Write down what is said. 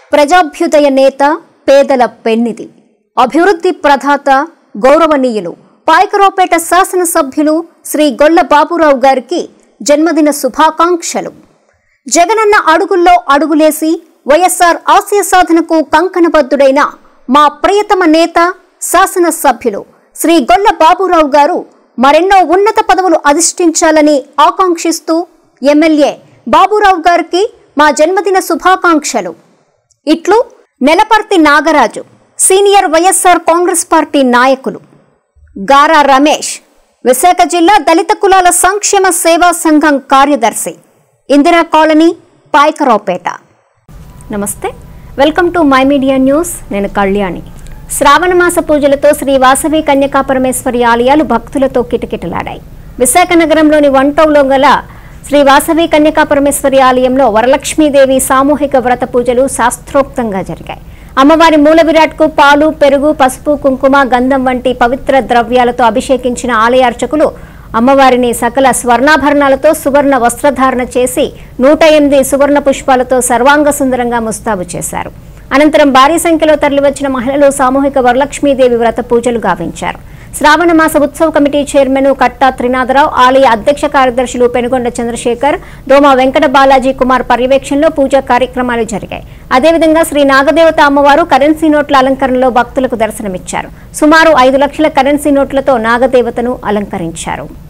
ప్రజాభ్యుదయ నేత పేదల పెన్నిది అభివృద్ధి ప్రదాత గౌరవనీయులు పాయకరావుపేట శాసనసభ్యులు శ్రీ గొల్ల బాబురావు గారికి జన్మదిన శుభాకాంక్షలు జగనన్న అడుగుల్లో అడుగులేసి వైఎస్ఆర్ ఆశయ సాధనకు కంకణబద్ధుడైన మా ప్రియతమ నేత శాసనసభ్యులు శ్రీ గొల్ల బాబురావు గారు మరెన్నో ఉన్నత పదవులు అధిష్ఠించాలని ఆకాంక్షిస్తూ ఎమ్మెల్యే బాబురావు గారికి మా జన్మదిన శుభాకాంక్షలు ఇట్లు Nelaparthi Nagaraju senior YSR Congress party నాయకులు గారా రమేష్ విశాఖ జిల్లా దళిత కులాల సంక్షేమ సేవా సంఘం కార్యదర్శి ఇందిరా కాలనీ పాయకరావుపేట నమస్తే welcome to my media news నేను కళ్యాణి శ్రావణ మాస పూజలతో శ్రీ వాసవి కన్యకా పరమేశ్వరి ఆలయాలు భక్తులతో కిటకిటలాడాయి విశాఖ నగరంలోని వంటౌలో గల శ్రీ వాసవి కన్యకా పరమేశ్వరి ఆలయంలో వరలక్ష్మీదేవి సామూహిక వ్రత పూజలు శాస్త్రోక్తంగా జరిగాయి అమ్మవారి మూల విరాట్కు పాలు పెరుగు పసుపు కుంకుమ గంధం వంటి పవిత్ర ద్రవ్యాలతో అభిషేకించిన ఆలయ అర్చకులు అమ్మవారిని సకల స్వర్ణాభరణాలతో సువర్ణ వస్త్రధారణ చేసి నూట ఎనిమిది సువర్ణ పుష్పాలతో సర్వాంగ సుందరంగా ముస్తాబు చేశారు అనంతరం భారీ సంఖ్యలో తరలివచ్చిన మహిళలు సామూహిక వరలక్ష్మీదేవి వ్రత పూజలు గావించారు శ్రావణ మాస ఉత్సవ కమిటీ చైర్మన్ కట్టా త్రినాథరావు ఆలయ అధ్యక్ష కార్యదర్శులు పెనుగొండ చంద్రశేఖర్ దోమ వెంకట బాలాజీ కుమార్ పర్యవేక్షణలో పూజా కార్యక్రమాలు జరిగాయి అదేవిధంగా శ్రీ నాగదేవత అమ్మవారు కరెన్సీ నోట్ల అలంకరణలో భక్తులకు దర్శనమిచ్చారు సుమారు ఐదు లక్షల కరెన్సీ నోట్లతో నాగదేవతను అలంకరించారు